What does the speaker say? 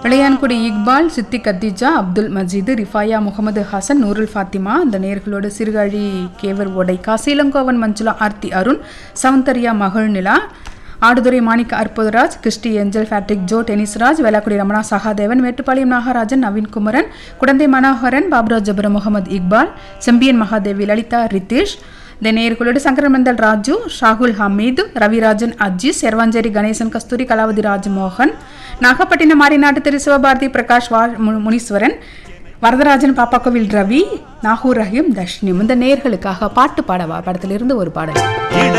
இளையான்குடி இக்பால் சித்தி கத்திஜா அப்துல் மஜீது ரிஃபாயா முகமது ஹசன் நூருல் ஃபாத்திமா இந்த நேர்களோட சிறுகாழி கேவர் ஓடை காசிலங்கோவன் மஞ்சுளா ஆர்த்தி அருண் சௌந்தர்யா மகள் Nila Aduthurai Manicka Arputharaj Christy Angel Patrick Jo Denisraj Velakudi Ramana Sahadevan Mettupalayam Nagarajan Naveen Kumaran Kudanthai Manoharan Baburaj Jabara Mohammed Iqbal Sembian Mahadevi Lalitha Ritesh இந்த நேர்களோடு சங்கரமந்தல் ராஜு ஷாகுல் ஹமீது ரவிராஜன் அஜீஸ் செர்வாஞ்சேரி கணேசன் கஸ்தூரி கலாவதி ராஜ்மோகன் நாகப்பட்டினம் மாரிநாட்டு திரு சிவபாரதி பிரகாஷ் வா மு- முனீஸ்வரன் வரதராஜன் பாப்பாக்கோவில் ரவி நாகூர் ரஹீம் தஷ்னிம் இந்த நேர்களுக்காக பாட்டு பாடவா படத்திலிருந்து ஒரு பாடல்